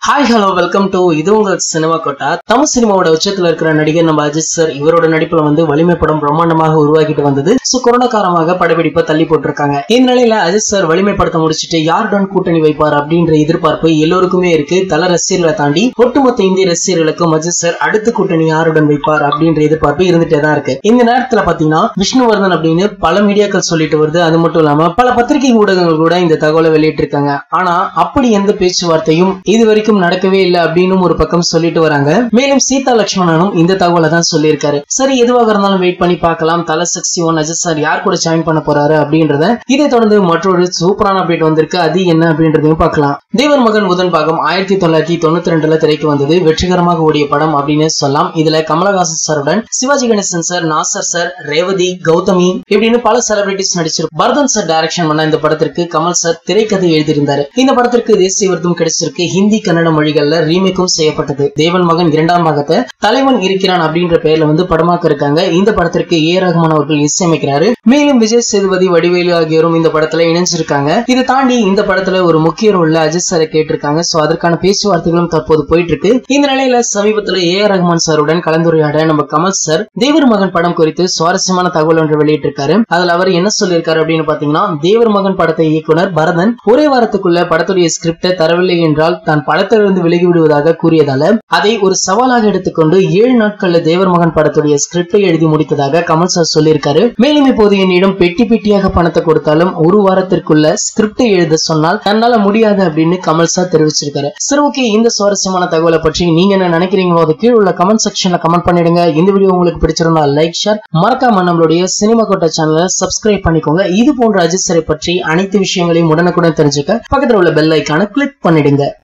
hi hello welcome to இது உங்கள் cinema quota Tamil சினிமாவோட உச்சத்துல இருக்கிற நடிகர் நம்ம அஜித் சார் இவரோட நடிப்புல வந்து வலிமை படம் பிரம்மாண்டமாக உருவாக்கிட்டு வந்தது சோ கொரோனா காரணமாக படப்பிடிப்பை தள்ளி போட்டிருக்காங்க இந்த நிலையில அஜித் சார் வலிமை படத்தை முடிச்சிட்டு யாருடன் கூட்டணி வைப்பார் அப்படின்ற எதிர்பார்ப்பு எல்லோருக்குமே இருக்கு தல ரசிகர்களை தாண்டி ஒட்டுமொத்த இந்திய ரசிகர்களுக்கும் அஜித் சார் அடுத்த கூட்டணி யாருடன் வைப்பார் அப்படின்ற எதிர்பார்ப்பு இருந்துட்டே தான் இருக்கு இந்த நேரத்துல பாத்தீங்கன்னா விஷ்ணுவர்தன் அப்படின்னு பல மீடியாக்கள் சொல்லிட்டு வருது அது மட்டும் இல்லாம பல பத்திரிகை ஊடகங்கள் கூட இந்த தகவலை வெளியிட்டு இருக்காங்க ஆனா அப்படி எந்த பேச்சுவார்த்தையும் இது வரைக்கும் நடக்கவே இல்லை அப்படின்னு ஒரு பக்கம் சொல்லிட்டு வராங்க மேலும் சீதா லட்சுமணனும் இந்த தகவலை தான் சொல்லியிருக்காரு சரி எதுவாக இருந்தாலும் வெயிட் பண்ணி பார்க்கலாம் தல சிக்ஸ்டி ஒன் அஜித் சார் யார் கூட ஜாயின் பண்ண போறாரு அப்படின்றத இதை தொடர்ந்து மற்றொரு சூப்பரான அப்டேட் வந்திருக்கு அது என்ன அப்படின்றதையும் பார்க்கலாம் தேவர் மகன் புதன் பாகம் ஆயிரத்தி தொள்ளாயிரத்தி தொண்ணூத்தி ரெண்டுல திரைக்கு வந்தது வெற்றிகரமாக ஓடிய படம் அப்படின்னு சொல்லலாம் இதுல கமலஹாசன் சாருடன் சிவாஜி கணேசன் சார் நாசர் சார் ரேவதி கௌதமி இப்படின்னு பல செலிபிரிட்டிஸ் நடிச்சிருக்கு பரதன் சார் டைரக்ஷன் பண்ண இந்த படத்திற்கு கமல் சார் திரைக்கதை எழுதியிருந்தாரு இந்த படத்திற்கு தேசிய விருதும் கிடைச்சிருக்கு ஹிந்தி கன்னட மொழிகள்ல ரீமேக்கும் செய்யப்பட்டது தேவன் மகன் இரண்டாம் பாகத்தை தலைவன் இருக்கிறான் அப்படின்ற பெயர்ல வந்து படமாக்க இருக்காங்க இந்த படத்திற்கு ஏ ரஹ்மான் அவர்கள் இசையமைக்கிறாரு மேலும் விஜய் சேதுபதி வடிவேலு ஆகியோரும் இந்த படத்துல இணைஞ்சிருக்காங்க இதை தாண்டி இந்த படத்துல ஒரு முக்கிய ரோல்ல அஜித் சாரை கேட்டிருக்காங்க சோ அதற்கான பேச்சுவார்த்தைகளும் தற்போது போயிட்டு இருக்கு இந்த நிலையில சமீபத்துல ஏ ஆர் ரஹ்மான் சாருடன் கலந்துரையாட நம்ம கமல் சார் தேவர் மகன் படம் குறித்து சுவாரஸ்யமான தகவல் ஒன்று வெளியிட்டிருக்காரு அதுல அவர் என்ன சொல்லியிருக்காரு அப்படின்னு பாத்தீங்கன்னா தேவர் மகன் படத்தை இயக்குனர் பரதன் ஒரே வாரத்துக்குள்ள படத்துடைய ஸ்கிரிப்டை தரவில்லை என்றால் தான் படத்திலிருந்து விலகி விடுவதாக கூறியதால அதை ஒரு சவாலாக எடுத்துக்கொண்டு ஏழு நாட்கள்ல தேவர் மகன் படத்துடைய ஸ்கிரிப்டை எழுதி முடித்ததாக கமல் சார் சொல்லியிருக்காரு மேலும் இப்போது என்னிடம் பெட்டி பெட்டியாக பணத்தை கொடுத்தாலும் ஒரு வாரத்திற்குள்ள ஸ்கிரிப்டை எழுத சொன்னால் தன்னால முடியாது அப்படின்னு கமல் சார் தெரிவிச்சிருக்காரு சரி ஓகே இந்த சுவாரஸ்யமான தகவலை பற்றி நீங்க என்ன நினைக்கிறீங்களோ அது கீழே உள்ள கமெண்ட் செக்ஷன்ல கமெண்ட் பண்ணிடுங்க இந்த வீடியோ உங்களுக்கு பிடிச்சிருந்தா லைக் ஷேர் மறக்காம நம்மளுடைய சினிமா கோட்டா சேனலை சப்ஸ்கிரைப் பண்ணிக்கோங்க இது போன்ற அஜித் சாரை பற்றி அனைத்து விஷயங்களையும் உடனுக்குடன் தெரிஞ்சுக்க பக்கத்துல உள்ள பெல் ஐக்கான கிளிக் பண்ணிடுங்க